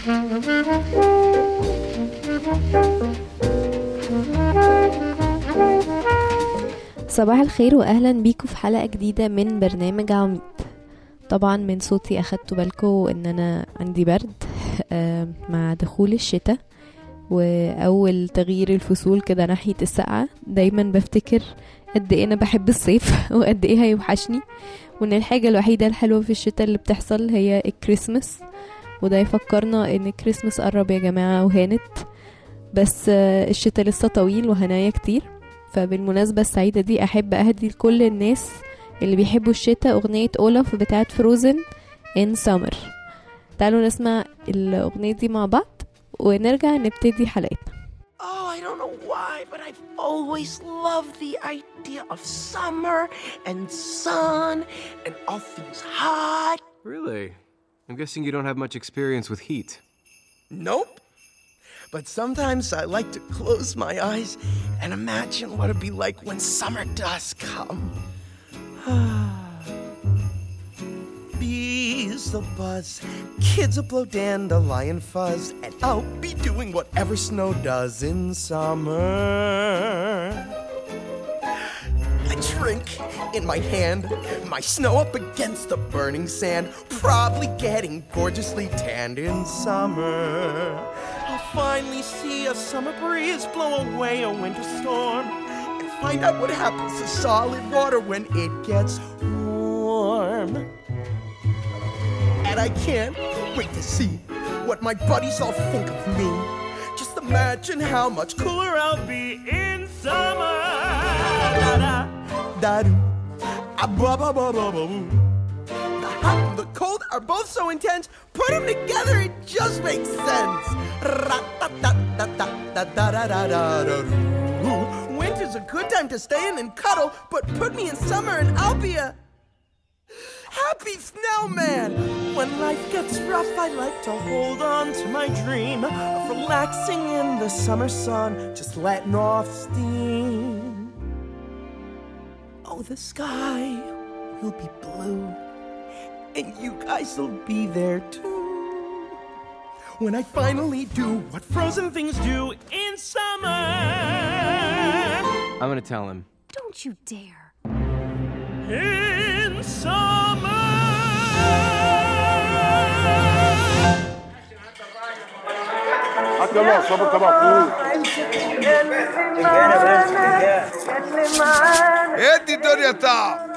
صباح الخير واهلا بيكم في حلقه جديده من برنامج عميد طبعا من صوتي اخدتوا بالكم ان انا عندي برد آه، مع دخول الشتاء واول تغيير الفصول كده ناحيه السقعه دايما بفتكر قد ايه انا بحب الصيف وقد ايه هيوحشني وان الحاجه الوحيده الحلوه في الشتاء اللي بتحصل هي الكريسماس وده يفكرنا ان الكريسماس قرب يا جماعه وهانت بس آه، الشتاء لسه طويل وهنايا كتير فبالمناسبة السعيدة دي أحب أهدي لكل الناس اللي بيحبوا الشتاء أغنية أولاف بتاعت فروزن in summer تعالوا نسمع الأغنية دي مع بعض ونرجع نبتدي حلقتنا Oh, I don't know why, but I've always loved the idea of summer and sun and all things hot. Really? I'm guessing you don't have much experience with heat. Nope. But sometimes I like to close my eyes and imagine what it'd be like when summer does come. Bees will buzz, kids will blow dandelion fuzz, and I'll be doing whatever snow does in summer. A drink in my hand, my snow up against the burning sand, probably getting gorgeously tanned in summer. I'll finally see a summer breeze blow away a winter storm and find out what happens to solid water when it gets warm. And I can't wait to see what my buddies all think of me. Just imagine how much cooler I'll be in summer. Da-da, da-do, ah, ba, ba, ba, ba, ba, boo. The hot and the cold are both so intense. Put them together, it just makes sense. Ra-ta-ta-ta-ta-ta-da-da-da-da-doo. Winter's a good time to stay in and cuddle, but put me in summer and I'll be a happy snowman. When life gets rough, I like to hold on to my dream of relaxing in the summer sun, just letting off steam. Oh, the sky will be blue, and you guys will be there too. When I finally do what frozen things do in summer. I'm gonna tell him. Don't you dare. In summer. هات يلا صبر تبع فوق ادي الدنيا تعب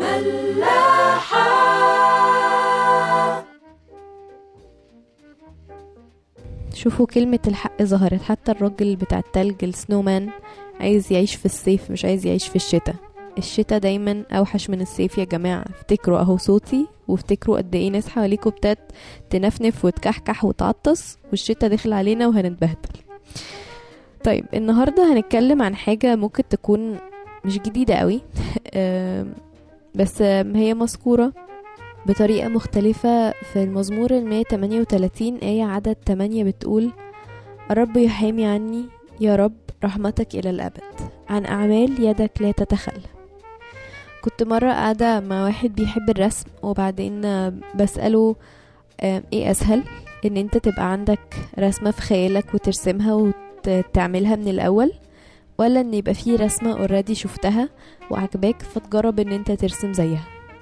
شوفوا كلمة الحق ظهرت حتى الراجل بتاع التلج السنومان عايز يعيش في الصيف مش عايز يعيش في الشتاء الشتاء دايما اوحش من الصيف يا جماعة افتكروا اهو صوتي وافتكروا قد ايه ناس حواليكوا ابتدت تنفنف وتكحكح وتعطس والشتاء داخل علينا وهنتبهدل طيب النهاردة هنتكلم عن حاجة ممكن تكون مش جديدة قوي آم، بس آم، هي مذكورة بطريقة مختلفة في المزمور ال 138 آية عدد 8 بتقول الرب يحامي عني يا رب رحمتك إلى الأبد عن أعمال يدك لا تتخلى كنت مرة قاعدة مع واحد بيحب الرسم وبعدين آه، بسأله آه، ايه أسهل ان انت تبقى عندك رسمة في خيالك وترسمها وتعملها من الأول ولا ان يبقى في رسمة اوريدي شفتها وعجباك فتجرب ان انت ترسم زيها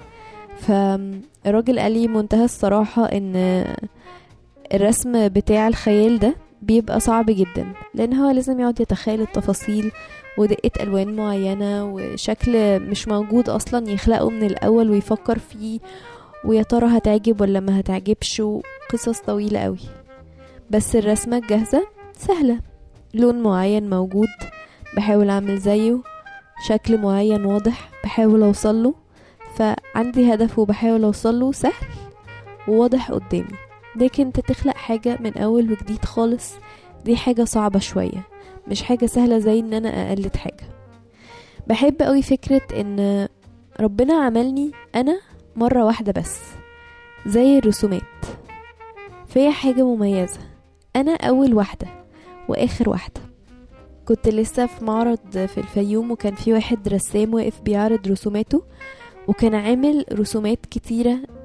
فالراجل قال لي منتهى الصراحة ان الرسم بتاع الخيال ده بيبقى صعب جدا لان هو لازم يقعد يتخيل التفاصيل ودقة ألوان معينة وشكل مش موجود أصلا يخلقه من الأول ويفكر فيه ويا ترى هتعجب ولا ما هتعجبش وقصص طويلة قوي بس الرسمة الجاهزة سهلة لون معين موجود بحاول أعمل زيه شكل معين واضح بحاول أوصله فعندي هدف وبحاول أوصله سهل وواضح قدامي لكن انت تخلق حاجة من أول وجديد خالص دي حاجة صعبة شوية مش حاجة سهلة زي ان انا اقلد حاجة بحب قوي فكرة ان ربنا عملني انا مرة واحدة بس زي الرسومات فهي حاجة مميزة انا اول واحدة واخر واحدة كنت لسه في معرض في الفيوم وكان في واحد رسام واقف بيعرض رسوماته وكان عامل رسومات كتيرة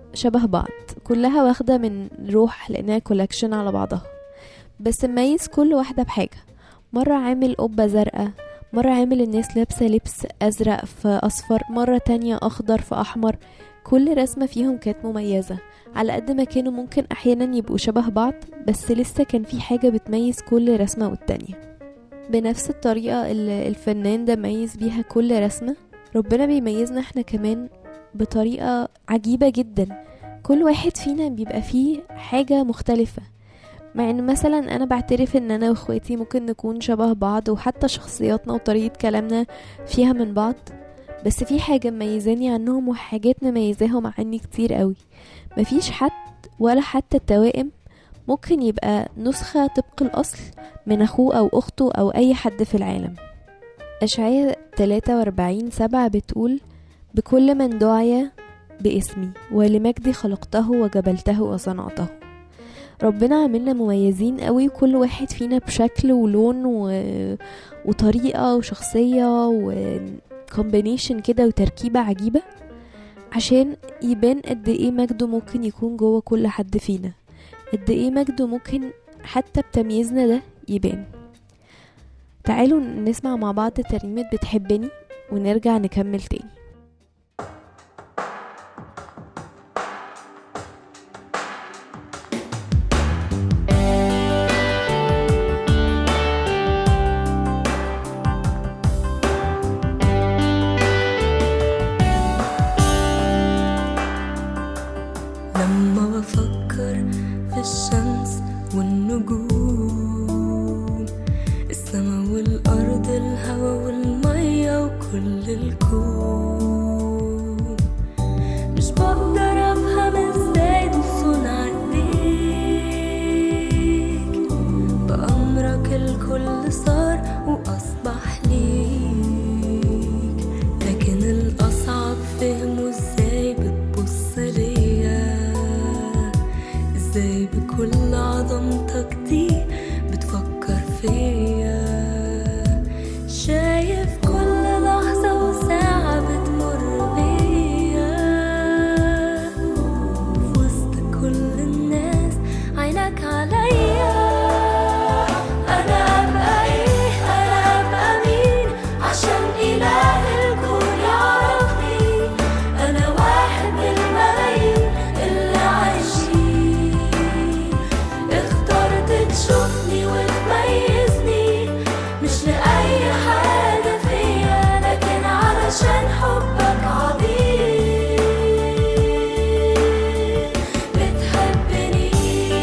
شبه بعض كلها واخدة من روح لأنها كولكشن على بعضها بس مميز كل واحدة بحاجة مرة عامل قبة زرقاء مرة عامل الناس لابسة لبس أزرق في أصفر مرة تانية أخضر في أحمر كل رسمة فيهم كانت مميزة على قد ما كانوا ممكن أحيانا يبقوا شبه بعض بس لسه كان في حاجة بتميز كل رسمة والتانية بنفس الطريقة اللي الفنان ده ميز بيها كل رسمة ربنا بيميزنا احنا كمان بطريقة عجيبة جدا كل واحد فينا بيبقى فيه حاجة مختلفة مع ان مثلا انا بعترف ان انا واخواتي ممكن نكون شبه بعض وحتى شخصياتنا وطريقة كلامنا فيها من بعض بس في حاجة مميزاني عنهم وحاجات مميزاهم عني كتير قوي مفيش حد ولا حتى التوائم ممكن يبقى نسخة طبق الأصل من أخوه أو أخته أو أي حد في العالم أشعية 43 سبعة بتقول بكل من دعي باسمي ولمجدي خلقته وجبلته وصنعته ربنا عاملنا مميزين قوي كل واحد فينا بشكل ولون و... وطريقة وشخصية وكومبينيشن كده وتركيبة عجيبة عشان يبان قد ايه مجده ممكن يكون جوه كل حد فينا قد ايه مجده ممكن حتى بتمييزنا ده يبان تعالوا نسمع مع بعض ترنيمة بتحبني ونرجع نكمل تاني لما بفكر في الشمس والنجوم السما والأرض الهوا والمية وكل الكون مش بقدر أفهم ازاي ده صنع ايديك بأمرك الكل صار وأصبح ليك لكن الأصعب فهمه ازاي بتبص ليا ازاي بكل عظمتك دي بتفكر فيا شايف كل لحظة وساعة بتمر بيا في وسط كل الناس عينك عليا أنا أبقى إيه أنا أبقى مين عشان إله الكون يعرفني أنا واحد من الملايين اللي عايشين اخترت تشوفني وتميزني مش لأي حاجة فيا لكن علشان حبك عظيم بتحبني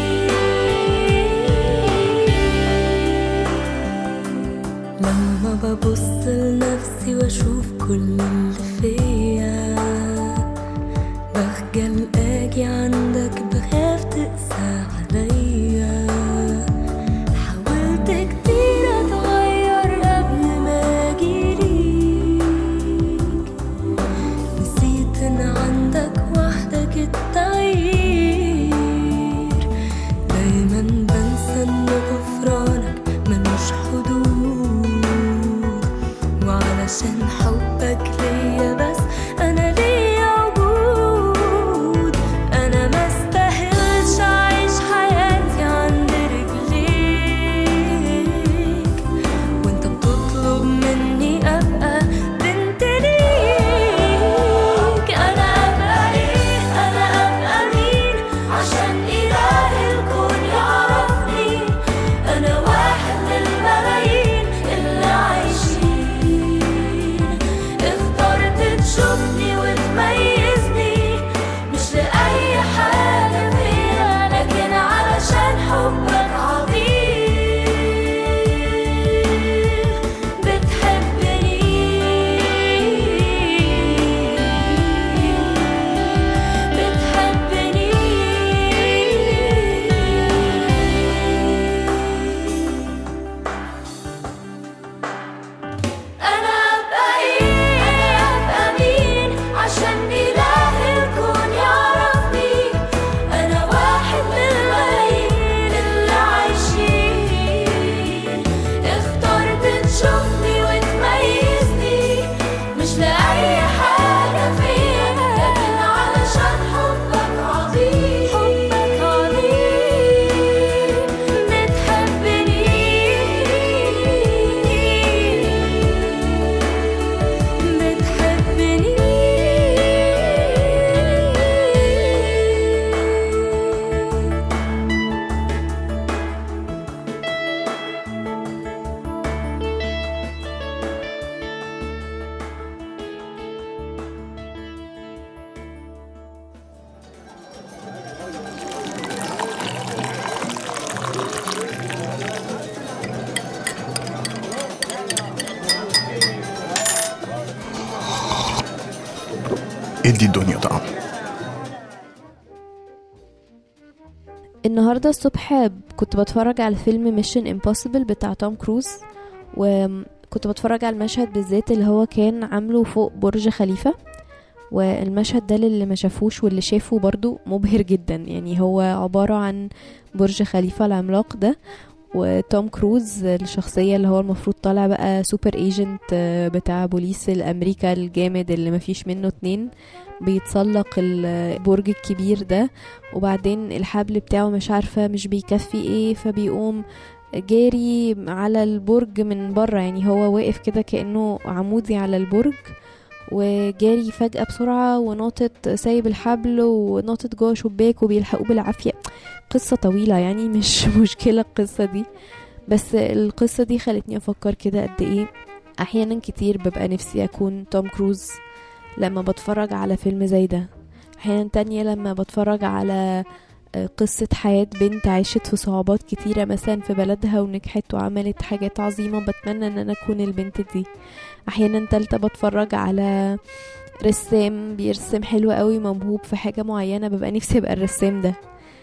لما ببص لنفسي واشوف كل اللي فيا بخجل اجي عندك بخاف تقسى عليا حاولت كتير اتغير قبل ما اجيليك نسيت ان عندك وحدك التغيير دايما بنسى ان غفرانك ملوش حدود وعلشان حبك ليا بس انا ليا وجود انا ما استاهلش اعيش حياتي ادي الدنيا طعم النهاردة الصبح كنت بتفرج على فيلم ميشن امبوسيبل بتاع توم كروز وكنت بتفرج على المشهد بالذات اللي هو كان عامله فوق برج خليفة والمشهد ده للي ما شافوش واللي شافه برضو مبهر جدا يعني هو عبارة عن برج خليفة العملاق ده وتوم كروز الشخصية اللي هو المفروض طالع بقى سوبر ايجنت بتاع بوليس الامريكا الجامد اللي مفيش منه اتنين بيتسلق البرج الكبير ده وبعدين الحبل بتاعه مش عارفة مش بيكفي ايه فبيقوم جاري على البرج من بره يعني هو واقف كده كأنه عمودي على البرج وجاري فجأة بسرعة وناطط سايب الحبل وناطط جوه شباك وبيلحقوه بالعافية قصة طويلة يعني مش مشكلة القصة دي بس القصة دي خلتني أفكر كده قد إيه أحيانا كتير ببقى نفسي أكون توم كروز لما بتفرج على فيلم زي ده أحيانا تانية لما بتفرج على قصة حياة بنت عاشت في صعوبات كتيرة مثلا في بلدها ونجحت وعملت حاجات عظيمة بتمنى ان انا اكون البنت دي احيانا تالتة بتفرج على رسام بيرسم حلو قوي موهوب في حاجة معينة ببقى نفسي ابقى الرسام ده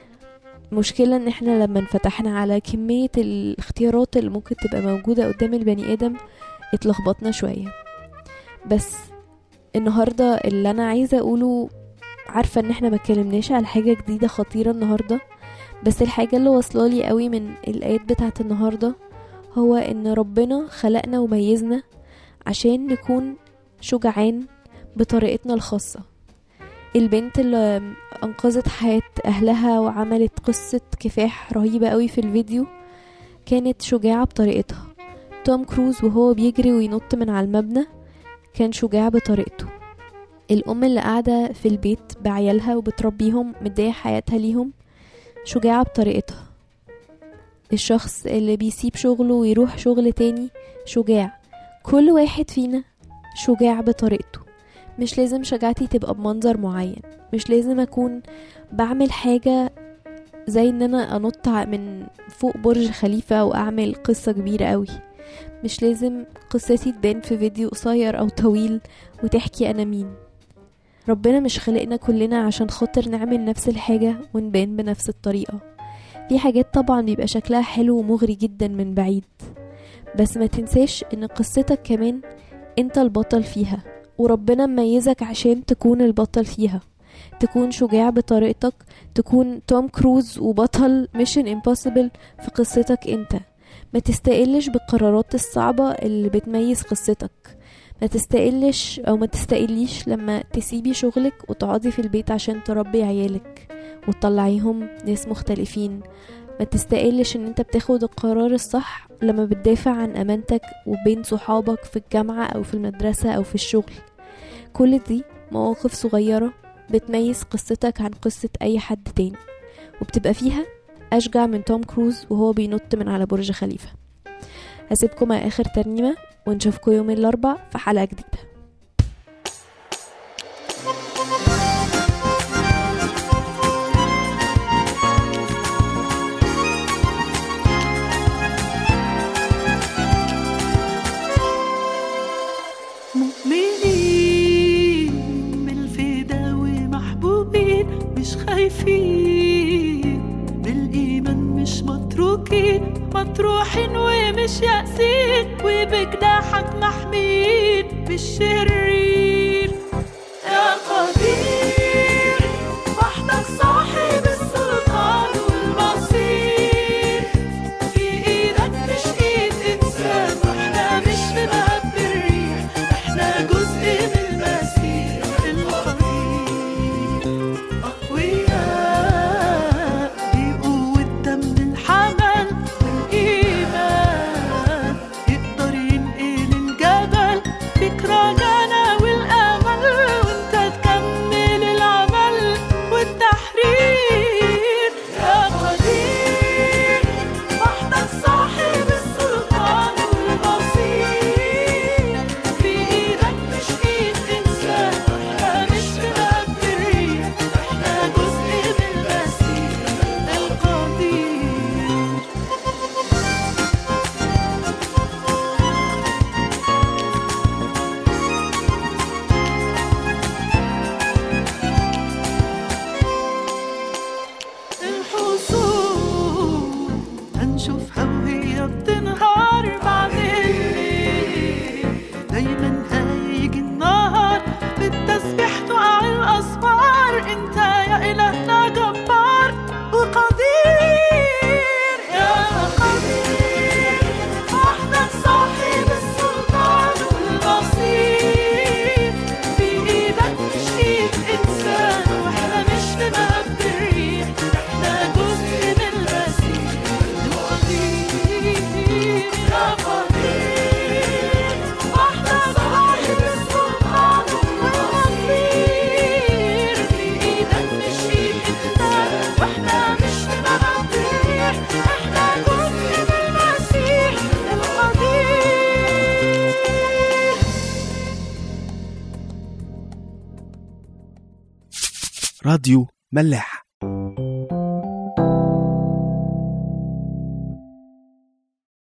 مشكلة ان احنا لما انفتحنا على كمية الاختيارات اللي ممكن تبقى موجودة قدام البني ادم اتلخبطنا شوية بس النهاردة اللي انا عايزة اقوله عارفة ان احنا ما اتكلمناش على حاجة جديدة خطيرة النهاردة بس الحاجة اللي واصلالي قوي من الآيات بتاعت النهاردة هو ان ربنا خلقنا وميزنا عشان نكون شجعان بطريقتنا الخاصة البنت اللي انقذت حياة اهلها وعملت قصة كفاح رهيبة قوي في الفيديو كانت شجاعة بطريقتها توم كروز وهو بيجري وينط من على المبنى كان شجاع بطريقته الأم اللي قاعدة في البيت بعيالها وبتربيهم مدية حياتها ليهم شجاعة بطريقتها الشخص اللي بيسيب شغله ويروح شغل تاني شجاع كل واحد فينا شجاع بطريقته مش لازم شجاعتي تبقى بمنظر معين مش لازم أكون بعمل حاجة زي ان انا انط من فوق برج خليفة واعمل قصة كبيرة قوي مش لازم قصتي تبان في فيديو قصير او طويل وتحكي انا مين ربنا مش خلقنا كلنا عشان خاطر نعمل نفس الحاجة ونبان بنفس الطريقة في حاجات طبعا بيبقى شكلها حلو ومغري جدا من بعيد بس ما تنساش ان قصتك كمان انت البطل فيها وربنا مميزك عشان تكون البطل فيها تكون شجاع بطريقتك تكون توم كروز وبطل ميشن امبوسيبل في قصتك انت ما تستقلش بالقرارات الصعبة اللي بتميز قصتك ما تستقلش او ما تستقليش لما تسيبي شغلك وتقعدي في البيت عشان تربي عيالك وتطلعيهم ناس مختلفين ما تستقلش ان انت بتاخد القرار الصح لما بتدافع عن امانتك وبين صحابك في الجامعة او في المدرسة او في الشغل كل دي مواقف صغيرة بتميز قصتك عن قصة اي حد تاني وبتبقى فيها اشجع من توم كروز وهو بينط من على برج خليفة هسيبكم مع اخر ترنيمة ونشوفكم يوم الاربع في حلقة جديدة مؤمنين بالفدا ومحبوبين مش خايفين بالإيمان مش متروكين مطروحين ومش يأسين وبجناحك محمين بالشرير يا قدير وحدك صاحب السلطان والمصير في ايدك مش ايد انسان واحنا مش في مهب الريح احنا جزء من المسيح القدير اقوياء بقوة دم الحمل والايمان يقدر ينقل الجبل فيك رجانا والامل وانت تكمل بنشوفها وهي بتنهار بعدين دايما هيجي النهار بالتسبيح تقع الأسوار انت يا إلهنا جبار وقدير يا قدير وحدك صاحب السلطان والنصيب بإيدك مش إيد إنسان واحنا مش في مهب الريح احنا جزء من المسيح القدير يا قدير وحدك صاحب السلطان والنصير بإيدك مش إيد إنسان واحنا مش في مهب الريح احنا جزء من المسيح القدير راديو ملاح